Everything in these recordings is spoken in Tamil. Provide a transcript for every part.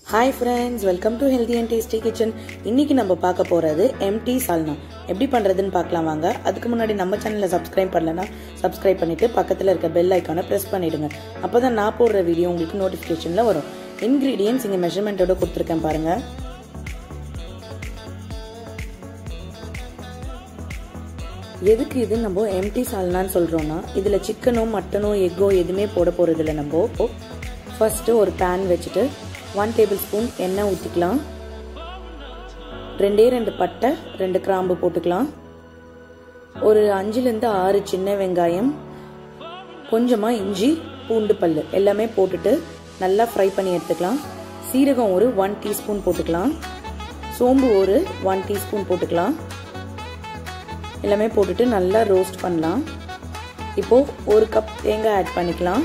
hi friends welcome to healthy and tasty kitchen இன்னைக்கு நம்ம பார்க்க போகிறது எம்டி சால்னா எப்படி பண்ணுறதுன்னு பார்க்கலாம் வாங்க அதுக்கு முன்னாடி நம்ம சேனலை சப்ஸ்கிரைப் பண்ணலன்னா சப்ஸ்கிரைப் பண்ணிட்டு பக்கத்தில் இருக்க பெல் ஐக்கானை ப்ரெஸ் பண்ணிடுங்க அப்போ தான் நான் போடுற வீடியோ உங்களுக்கு நோட்டிஃபிகேஷனில் வரும் இன்க்ரீடியன்ஸ் இங்கே மெஷர்மெண்ட்டோட கொடுத்துருக்கேன் பாருங்கள் எதுக்கு இது நம்ம எம்டி சால்னான்னு சொல்கிறோன்னா இதில் சிக்கனோ மட்டனோ எக்கோ எதுவுமே போட போகிறது இல்லை நம்ம ஃபஸ்ட்டு ஒரு பேன் வச்சுட்டு ஒன் டேபிள் ஸ்பூன் எண்ணெய் ஊற்றிக்கலாம் ரெண்டே ரெண்டு பட்டை ரெண்டு கிராம்பு போட்டுக்கலாம் ஒரு அஞ்சுலேருந்து ஆறு சின்ன வெங்காயம் கொஞ்சமாக இஞ்சி பூண்டு பல் எல்லாமே போட்டுட்டு நல்லா ஃப்ரை பண்ணி எடுத்துக்கலாம் சீரகம் ஒரு ஒன் டீஸ்பூன் போட்டுக்கலாம் சோம்பு ஒரு ஒன் டீஸ்பூன் போட்டுக்கலாம் எல்லாமே போட்டுட்டு நல்லா ரோஸ்ட் பண்ணலாம் இப்போது ஒரு கப் தேங்காய் ஆட் பண்ணிக்கலாம்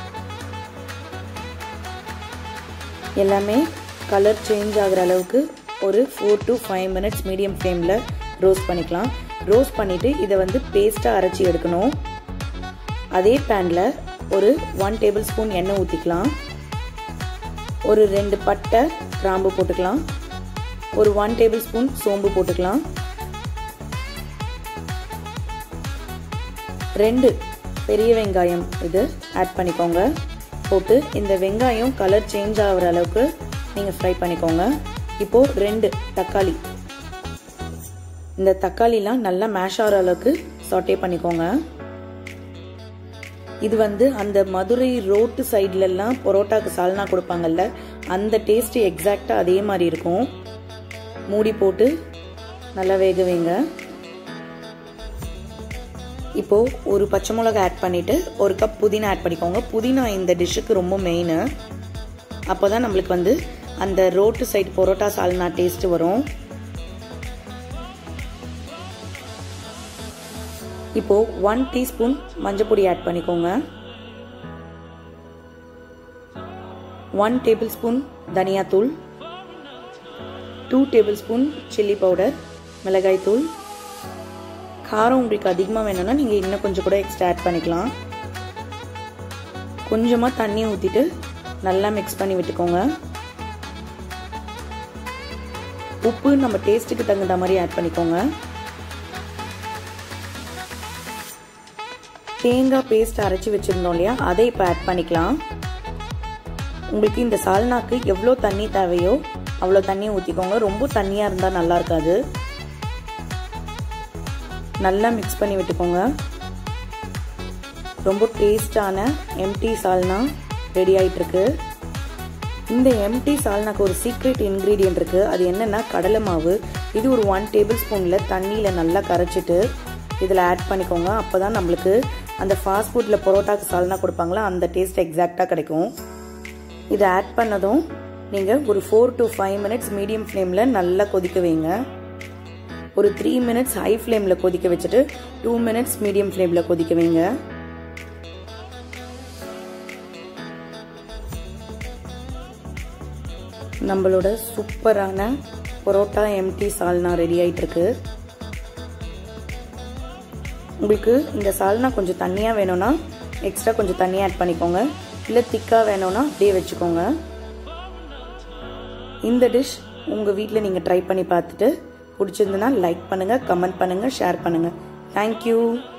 எல்லாமே கலர் சேஞ்ச் ஆகிற அளவுக்கு ஒரு four to five minutes medium ஃப்ளேமில் ரோஸ்ட் பண்ணிக்கலாம் ரோஸ்ட் பண்ணிவிட்டு இதை வந்து பேஸ்ட்டாக அரைச்சி எடுக்கணும் அதே பேனில் ஒரு ஒன் டேபிள் ஸ்பூன் எண்ணெய் ஊற்றிக்கலாம் ஒரு ரெண்டு பட்டை கிராம்பு போட்டுக்கலாம் ஒரு ஒன் டேபிள் ஸ்பூன் சோம்பு போட்டுக்கலாம் ரெண்டு பெரிய வெங்காயம் இது ஆட் பண்ணிக்கோங்க போட்டு இந்த வெங்காயம் கலர் சேஞ்ச் ஆகிற அளவுக்கு நீங்கள் ஃப்ரை பண்ணிக்கோங்க இப்போது ரெண்டு தக்காளி இந்த தக்காளிலாம் நல்லா மேஷ் ஆகிற அளவுக்கு சாட்டே பண்ணிக்கோங்க இது வந்து அந்த மதுரை ரோட்டு சைட்லலாம் பரோட்டாக்கு சால்னா கொடுப்பாங்கல்ல அந்த டேஸ்ட்டு எக்ஸாக்டாக அதே மாதிரி இருக்கும் மூடி போட்டு நல்லா வேக வைங்க இப்போது ஒரு பச்சை மிளகா ஆட் பண்ணிவிட்டு ஒரு கப் புதினா ஆட் பண்ணிக்கோங்க புதினா இந்த டிஷ்ஷுக்கு ரொம்ப மெயின் அப்போ தான் நம்மளுக்கு வந்து அந்த road side parotta salna taste வரும் இப்போது ஒன் டீஸ்பூன் மஞ்சப்பொடி ஆட் பண்ணிக்கோங்க ஒன் டேபிள் ஸ்பூன் தனியாத்தூள் two table spoon chilli powder மிளகாய் தூள் காரம் உங்களுக்கு அதிகமாக வேணும்னா நீங்கள் இன்னும் கொஞ்சம் கூட எக்ஸ்ட்ரா ஆட் பண்ணிக்கலாம் கொஞ்சமாக தண்ணி ஊற்றிட்டு நல்லா மிக்ஸ் பண்ணி விட்டுக்கோங்க உப்பு நம்ம டேஸ்ட்டுக்கு தகுந்த மாதிரி ஆட் பண்ணிக்கோங்க தேங்காய் பேஸ்ட் அரைச்சி வச்சுருந்தோம் இல்லையா அதை இப்போ ஆட் பண்ணிக்கலாம் உங்களுக்கு இந்த சால்னாக்கு எவ்வளோ தண்ணி தேவையோ அவ்வளோ தண்ணி ஊற்றிக்கோங்க ரொம்ப தண்ணியாக இருந்தால் நல்லா இருக்காது நல்லா மிக்ஸ் பண்ணி விட்டுக்கோங்க ரொம்ப டேஸ்டான எம்டி சால்னா ரெடி ஆகிட்டுருக்கு இந்த எம்டி சால்னாக்கு ஒரு சீக்ரெட் இன்க்ரீடியன்ட் இருக்குது அது என்னென்னா கடலை மாவு இது ஒரு ஒன் டேபிள் ஸ்பூனில் தண்ணியில் நல்லா கரைச்சிட்டு இதில் ஆட் பண்ணிக்கோங்க அப்போ தான் நம்மளுக்கு அந்த ஃபாஸ்ட் ஃபுட்டில் பரோட்டாக்கு சால்னா கொடுப்பாங்களா அந்த டேஸ்ட் எக்ஸாக்டாக கிடைக்கும் இதை ஆட் பண்ணதும் நீங்கள் ஒரு four to five minutes medium ஃப்ளேமில் நல்லா கொதிக்க வைங்க ஒரு த்ரீ மினிட்ஸ் ஹை ஃப்ளேமில் கொதிக்க வச்சுட்டு டூ மினிட்ஸ் மீடியம் ஃப்ளேமில் கொதிக்க வைங்க நம்மளோட சூப்பரான பரோட்டா எம்டி சால்னா ரெடி ஆகிட்டுருக்கு உங்களுக்கு இந்த சால்னா கொஞ்சம் தண்ணியாக வேணும்னா எக்ஸ்ட்ரா கொஞ்சம் தண்ணியாக ஆட் பண்ணிக்கோங்க இல்லை திக்காக வேணும்னா அப்படியே வச்சுக்கோங்க இந்த டிஷ் உங்கள் வீட்டில் நீங்கள் ட்ரை பண்ணி பார்த்துட்டு பிடிச்சிருந்துன்னா லைக் பண்ணுங்கள் கமெண்ட் பண்ணுங்கள் ஷேர் பண்ணுங்கள் தேங்க்யூ